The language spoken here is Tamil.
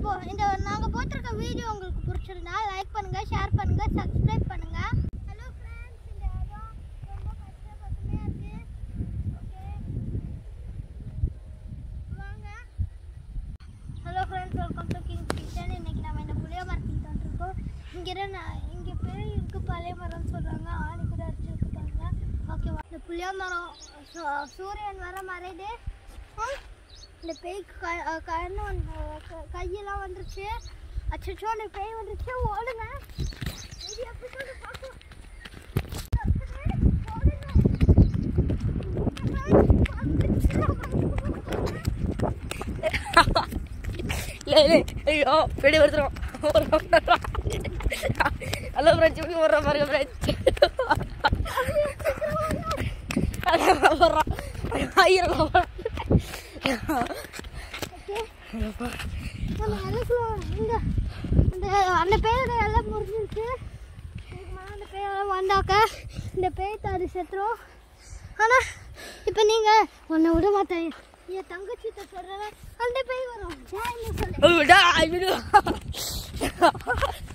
போ இந்த நாங்கள் போட்டிருக்க வீடியோ உங்களுக்கு பிடிச்சிருந்தா லைக் பண்ணுங்க ஷேர் பண்ணுங்க சப்ஸ்கிரைப் பண்ணுங்க ஹலோ ஃப்ரெண்ட்ஸ் இந்த இடம் ரொம்ப கஷ்டப்பட்டுமே இருக்கு ஓகே வாங்க hello friends welcome to king kitchen இன்னைக்கு நம்ம இந்த புளிய மரத்துக்கு வந்துருக்கோம் இங்கே நான் இங்கே பேர் இருக்கு பழைய மரம்னு சொல்கிறாங்க ஆணி கூட அடிச்சிருக்கு பாருங்க ஓகேவா இந்த புளிய மரம் சூ- சூரியன் வர மறையுது ஆ, இந்த பேய்க்கு க அஹ் கண்ணு வந்து க- கையெல்லாம் வந்துருச்சு அச்சோ அந்த பேய் வந்துருச்சு ஓடுங்க இது எப்படி சொல்லு பார்க்கலாம். இல்லை இல்லை ஐயோ பெடி வருதுரும் ஹலோ ஃப்ரெண்ட்ஸ் இப்படி வர்ற பாருங்க ஃப்ரெண்ட்ஸ் வர்றான் ஆயிரம் நம்ம எல்லாம் சொல்லுவோம் இங்க அந்த அந்த பேயோட எல்லாம் முடிஞ்சிருச்சு இதுக்கு மேல அந்த பேயெல்லாம் வந்தாக்க இந்த பேய் தாடி செத்துரும் ஆனால் இப்போ நீங்கள் உன்னை விட மாட்டேன் என் தங்கச்சிட்ட சொல்கிறேன் அந்த பேய் வரும் ஏன் என்ன சொல்லு விடா